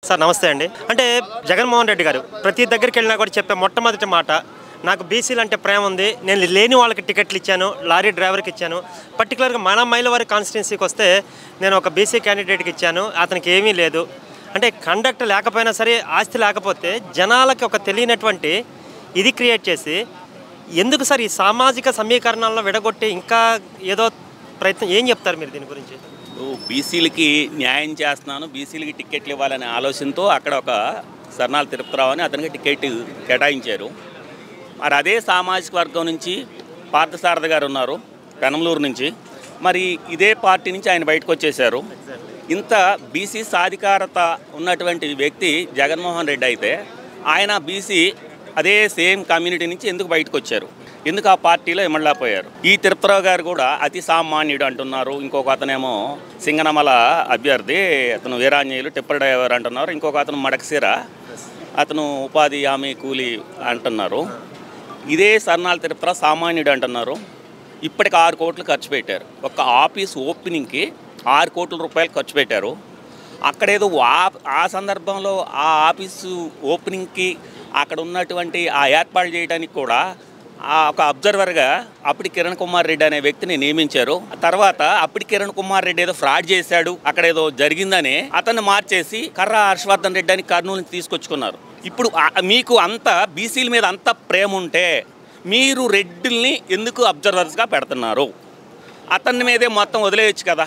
Sir నమస్తే అండి అంటే జగన్మోహన్ రెడ్డి గారు ప్రతి దగ్గరికి వెళ్ళినా కూడా చెప్పే మొట్టమొదటి మాట నాకు బీసీలు అంటే ప్రేమ ఉంది నేను లేని వాళ్ళకి టికెట్లు ఇచ్చాను లారీ డ్రైవర్కి ఇచ్చాను పర్టికులర్గా మన మైలవారి కాన్స్టిట్యున్సీకి వస్తే నేను ఒక బీసీ క్యాండిడేట్కి ఇచ్చాను అతనికి ఏమీ లేదు అంటే కండక్ట్ లేకపోయినా సరే ఆస్తి లేకపోతే జనాలకి ఒక తెలియనటువంటి ఇది క్రియేట్ చేసి ఎందుకు సార్ ఈ సామాజిక సమీకరణాలను విడగొట్టి ఇంకా ఏదో ప్రయత్నం ఏం చెప్తారు మీరు దీని గురించి బీసీలకి న్యాయం చేస్తున్నాను బీసీలకి టికెట్లు ఇవ్వాలనే ఆలోచనతో అక్కడ ఒక సర్నాల తిరుపతిరావు అని అతనికి టికెట్ కేటాయించారు మరి అదే సామాజిక వర్గం నుంచి పార్థసారథ గారు ఉన్నారు పెనమలూరు నుంచి మరి ఇదే పార్టీ నుంచి ఆయన బయటకు వచ్చేసారు ఇంత బీసీ సాధికారత ఉన్నటువంటి వ్యక్తి జగన్మోహన్ రెడ్డి అయితే ఆయన బీసీ అదే సేమ్ కమ్యూనిటీ నుంచి ఎందుకు బయటకు వచ్చారు ఎందుకు ఆ పార్టీలో ఇమ్మడలేకపోయారు ఈ తిరుపతిరావు గారు కూడా అతి సామాన్యుడు అంటున్నారు ఇంకొక అతనేమో సింగనమల అభ్యర్థి అతను వీరాంజనేయులు టిప్పర్ డ్రైవర్ అంటున్నారు ఇంకొక అతను మడకసిర అతను ఉపాధి హామీ కూలీ అంటున్నారు ఇదే సర్నాల తిరుపతిరావు సామాన్యుడు అంటున్నారు ఇప్పటికి ఆరు కోట్లు ఖర్చు పెట్టారు ఒక ఆఫీస్ ఓపెనింగ్కి ఆరు కోట్ల రూపాయలు ఖర్చు పెట్టారు అక్కడేదో ఆ ఆ సందర్భంలో ఆ ఆఫీసు ఓపెనింగ్కి అక్కడ ఉన్నటువంటి ఆ ఏర్పాటు చేయడానికి కూడా ఆ ఒక అబ్జర్వర్గా అప్పటి కిరణ్ కుమార్ రెడ్డి అనే వ్యక్తిని నియమించారు తర్వాత అప్పటి కిరణ్ కుమార్ రెడ్డి ఏదో ఫ్రాడ్ చేశాడు అక్కడ ఏదో జరిగిందని అతన్ని మార్చేసి కర్ర హర్షవర్ధన్ రెడ్డి అని కర్నూలు నుంచి తీసుకొచ్చుకున్నారు ఇప్పుడు ఆ- మీకు అంత బీసీల మీద అంత ప్రేమ ఉంటే మీరు రెడ్డిల్ని ఎందుకు అబ్జర్వర్స్గా పెడుతున్నారు అతని మీదే మొత్తం వదిలేయచ్చు కదా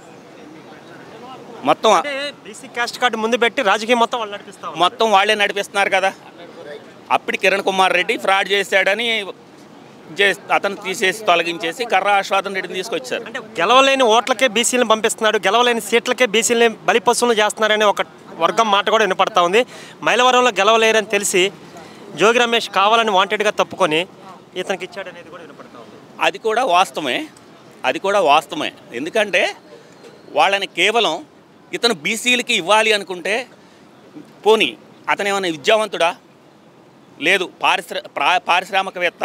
మొత్తం అంటే బీసీ క్యాస్ట్ కార్డు ముందు పెట్టి రాజకీయం మొత్తం వాళ్ళు నడిపిస్తాం మొత్తం వాళ్ళే నడిపిస్తున్నారు కదా అప్పటి కిరణ్ కుమార్ రెడ్డి ఫ్రాడ్ చేశాడని చే- అతను తీసేసి తొలగించేసి కర్ర ఆస్వాదం రెడ్డిని తీసుకొచ్చారు అంటే గెలవలేని ఓట్లకే బీసీలను పంపిస్తున్నాడు గెలవలేని సీట్లకే బీసీలని బలిపశువులు చేస్తున్నారనే ఒక వర్గం మాట కూడా వినపడతా ఉంది మైలవరంలో గెలవలేరని తెలిసి జోగి రమేష్ కావాలని వాంటెడ్గా తప్పుకొని ఇతనికి ఇచ్చాడనేది కూడా వినపడతా ఉంది అది కూడా వాస్తవమే అది కూడా వాస్తవమే ఎందుకంటే వాళ్ళని కేవలం ఇతను బీసీలకి ఇవ్వాలి అనుకుంటే పోనీ అతను ఏమైనా విద్యావంతుడా లేదు పారిశ్ర ప్రా- పారిశ్రామికవేత్త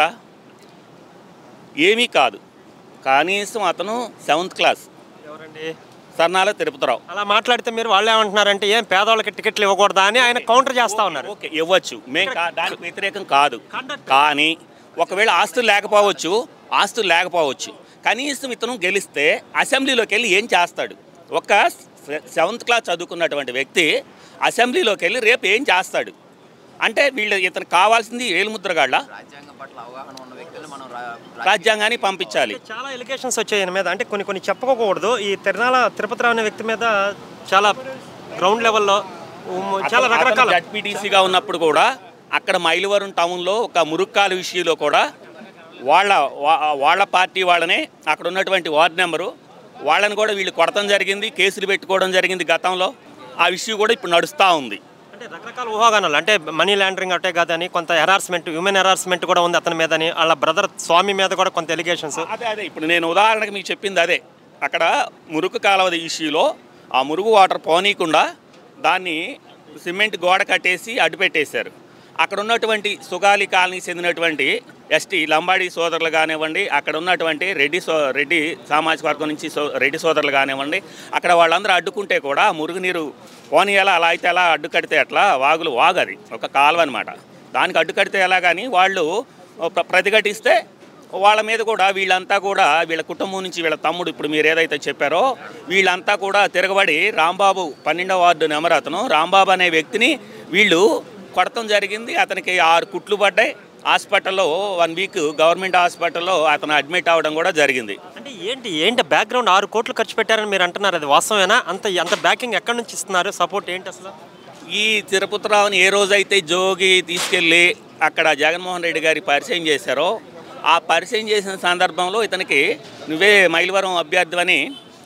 ఏమీ కాదు కనీసం అతను సెవెంత్ క్లాస్ ఎవరండి సర్నాల తిరుపతిరావు అలా మాట్లాడితే మీరు వాళ్ళు ఏమంటున్నారంటే ఏం పేదవాళ్ళకి టికెట్లు ఇవ్వకూడదా అని ఆయన కౌంటర్ చేస్తా ఉన్నారు ఓకే ఇవ్వచ్చు మేము కా- దానికి వ్యతిరేకం కాదు Conduct. కానీ ఒకవేళ ఆస్తులు లేకపోవచ్చు ఆస్తులు లేకపోవచ్చు కనీసం ఇతను గెలిస్తే అసెంబ్లీలోకి వెళ్ళి ఏం చేస్తాడు ఒక సెవెంత్ క్లాస్ చదువుకున్నటువంటి వ్యక్తి అసెంబ్లీలోకి వెళ్ళి రేపు ఏం చేస్తాడు అంటే వీళ్ళు ఇతను కావాల్సింది ఏలుముద్రగాళ్ళ రాజ్యాంగం పట్ల అవగాహన ఉన్న వ్యక్తులు మనం రా- రా- రాజ్యాంగాన్ని పంపించాలి చాలా ఎలిగేషన్స్ వచ్చాయి ఈయన మీద అంటే కొన్ని కొన్ని చెప్పుకోకూడదు ఈ తిరునాల తిరుపతిరావు అనే వ్యక్తి మీద చాలా గ్రౌండ్ లెవెల్లో ఉమ్, చాలా రకరకాల జడ్పీటీసీగా ఉన్నప్పుడు కూడా అక్కడ మైలవరం టౌన్లో ఒక మురుక్కాల విషయంలో కూడా వాళ్ళ వా- వాళ్ళ పార్టీ వాళ్ళనే అక్కడ ఉన్నటువంటి వార్డు నెంబరు వాళ్ళని కూడా వీళ్ళు కొడతం జరిగింది కేసులు పెట్టుకోవడం జరిగింది గతంలో ఆ విషయం కూడా ఇప్పుడు నడుస్తూ ఉంది అంటే రకరకాల ఊహాగానాలు అంటే మనీ లాండరింగ్ అటే కాదని కొంత హెరాస్మెంట్ హ్యూమన్ హెరాస్మెంట్ కూడా ఉంది అతని మీదని వాళ్ళ బ్రదర్ స్వామి మీద కూడా కొంత ఎలిగేషన్స్ అదే అదే ఇప్పుడు నేను ఉదాహరణకు మీకు చెప్పింది అదే అక్కడ మురుకు కాలువ ఇష్యూలో ఆ మురుగు వాటర్ పోనీయకుండా దాన్ని సిమెంట్ గోడ కట్టేసి అడ్డుపెట్టేశారు అక్కడ ఉన్నటువంటి సుగాలి కాలనీకి చెందినటువంటి ఎస్టీ లంబాడి సోదరులు కానివ్వండి అక్కడ ఉన్నటువంటి రెడ్డి సో రెడ్డి సామాజిక వర్గం నుంచి సో రెడ్డి సోదరులు కానివ్వండి అక్కడ వాళ్ళందరూ అడ్డుకుంటే కూడా ఆ మురుగునీరు పోనీయాలా అలా అయితే ఎలా అడ్డు కడితే ఎట్లా వాగులు వాగది ఒక కాలువ అనమాట దానికి అడ్డు కడితే ఎలా కానీ వాళ్ళు ప్ర- ప్రతిఘటిస్తే వాళ్ళ మీద కూడా వీళ్ళంతా కూడా వీళ్ళ కుటుంబం నుంచి వీళ్ళ తమ్ముడు ఇప్పుడు మీరు ఏదైతే చెప్పారో వీళ్ళంతా కూడా తిరగబడి రాంబాబు పన్నెండవ వార్డు నెంబర్ అతను రాంబాబు అనే వ్యక్తిని వీళ్ళు కొడతం జరిగింది అతనికి ఆరు కుట్లు పడ్డాయి హాస్పిటల్లో వన్ వీక్ గవర్నమెంట్ హాస్పిటల్లో అతను అడ్మిట్ అవ్వడం కూడా జరిగింది అంటే ఏంటి ఏంటి బ్యాక్గ్రౌండ్ ఆరు కోట్లు ఖర్చు పెట్టారని మీరు అంటున్నారు అది వాస్తవేనా అంత అంత బ్యాకింగ్ ఎక్కడి నుంచి ఇస్తున్నారు సపోర్ట్ ఏంటి అసలు ఈ తిరుపతిరావుని ఏ రోజైతే జోగి తీసుకెళ్ళి అక్కడ జగన్మోహన్ రెడ్డి గారి పరిచయం చేశారో ఆ పరిచయం చేసిన సందర్భంలో ఇతనికి నువ్వే మైలవరం అభ్యర్థి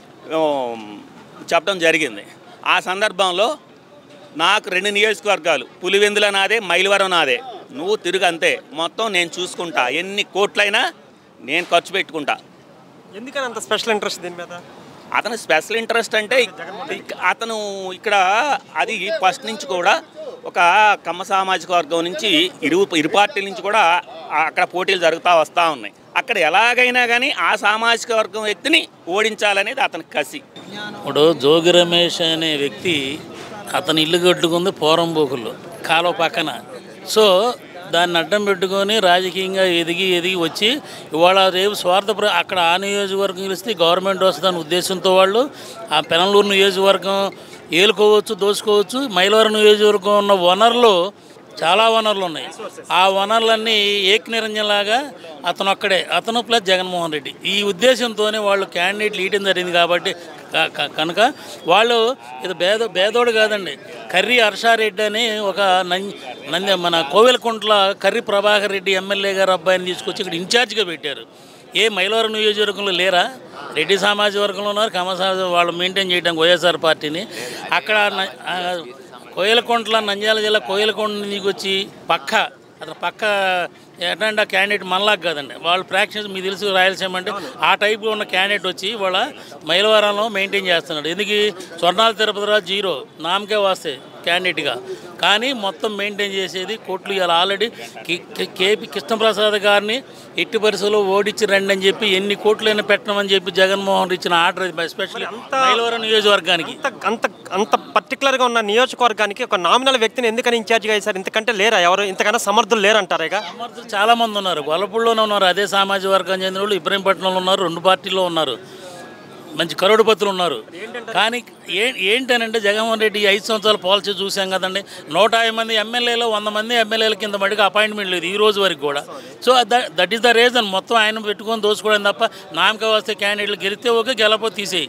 చెప్పడం జరిగింది ఆ సందర్భంలో నాకు రెండు నియోజకవర్గాలు పులివెందుల నాదే మైలవరం నాదే నువ్వు తిరుగు అంతే మొత్తం నేను చూసుకుంటా ఎన్ని కోట్లైనా నేను ఖర్చు పెట్టుకుంటా ఎందుకని అంత స్పెషల్ ఇంట్రెస్ట్ దీని మీద అతను స్పెషల్ ఇంట్రెస్ట్ అంటే ఇక్- అతను ఇక్కడ అది ఫస్ట్ నుంచి కూడా ఒక కమ్మ సామాజిక వర్గం నుంచి ఇరు ఇరు పార్టీల నుంచి కూడా ఆ- అక్కడ పోటీలు జరుగుతూ వస్తూ ఉన్నాయి అక్కడ ఎలాగైనా కానీ ఆ సామాజిక వర్గం వ్యక్తిని ఓడించాలనేది అతని కసి ఇప్పుడు జోగి రమేష్ అనే వ్యక్తి అతను ఇల్లు కట్టుకుంది పోరంబోకులు కాలువ పక్కన సో దాన్ని అడ్డం పెట్టుకొని రాజకీయంగా ఎదిగి ఎదిగి వచ్చి ఇవాళ రేపు స్వార్థ ప్ర- అక్కడ ఆ నియోజకవర్గం గెలిస్తే గవర్నమెంట్ వస్తుందనే ఉద్దేశంతో వాళ్ళు ఆ పెనంలూరు నియోజకవర్గం ఏలుకోవచ్చు దోచుకోవచ్చు మైలవరం నియోజకవర్గం ఉన్న వనరులు చాలా వనరులు ఉన్నాయి ఆ వనరులన్నీ ఏక్ నిరంజన్లాగా అతను ఒక్కడే అతను ప్లస్ జగన్మోహన్ రెడ్డి ఈ ఉద్దేశంతోనే వాళ్ళు క్యాండిడేట్లు ఇయటం జరిగింది కాబట్టి క- క- కనుక వాళ్ళు ఇది భేద భేదోడు కాదండి కర్రీ హర్షారెడ్డి అని ఒక నం- నంది మన కోవెలకుంట్ల కర్రీ ప్రభాకర్ రెడ్డి ఎమ్మెల్యే గారు అబ్బాయిని తీసుకొచ్చి ఇక్కడ ఇన్ఛార్జ్గా పెట్టారు ఏ మైలవరం నియోజకవర్గంలో లేరా రెడ్డి సామాజిక వర్గంలో ఉన్నారు కమ సమాజ వాళ్ళు మెయింటైన్ చేయడానికి వైఎస్ఆర్ పార్టీని అక్కడ న- ఆ, కోయలకొండల నంద్యాల జిల్లా కోయలకొండ నుంచి వచ్చి పక్క అతను పక్క ఎట్లాంటి ఆ క్యాండిడేట్ మనలాగా కాదండి వాళ్ళు ప్రాక్టీస్ మీకు తెలుసు రాయలసీమ అంటే ఆ టైప్లో ఉన్న క్యాండిడేట్ వచ్చి వాళ్ళ మైలవరంలో మెయింటైన్ చేస్తున్నాడు ఎందుకు స్వర్ణాల తిరుపతిరావు జీరో నామకే వాస్తే క్యాండిడేట్గా కానీ మొత్తం మెయింటైన్ చేసేది కోట్లు ఇవాళ ఆల్రెడీ కి- కి- కేపీ కృష్ణప్రసాద్ గారిని ఎట్టి పరిస్థితుల్లో ఓడించి రండి అని చెప్పి ఎన్ని కోట్లైనా పెట్టమని చెప్పి జగన్మోహన్ ఇచ్చిన ఆర్డర్ అది ఎస్పెషల్లీ మైలవరం నియోజకవర్గానికి అంత అంత అంత పర్టికులర్గా ఉన్న నియోజకవర్గానికి ఒక నామినల్ వ్యక్తిని ఎందుకని ఇన్ఛార్జ్గా వేశారు ఇంతకంటే లేరా ఎవరు ఇంతకన్నా సమర్థులు లేరంటారా ఇక సమర్థులు చాలా మంది ఉన్నారు గొల్లపూడిలోనే ఉన్నారు అదే సామాజిక వర్గం చెందిన వాళ్ళు ఇబ్రహీంపట్నంలో ఉన్నారు రెండు పార్టీల్లో ఉన్నారు మంచి కరోడుపతులు ఉన్నారు కానీ ఏ ఏంటనంటే జగన్మోహన్ రెడ్డి ఈ ఐదు సంవత్సరాల పాలసీ చూసాం కదండి నూట యాభై మంది ఎమ్మెల్యేలు వంద మంది ఎమ్మెల్యేల కింద మటుకు అపాయింట్మెంట్ లేదు ఈ రోజు వరకు కూడా so that is the reason మొత్తం ఆయన పెట్టుకొని దోచుకోవడం తప్ప నామక వస్తే క్యాండిడేట్లు గెలిస్తే ఓకే గెలపో తీసేయి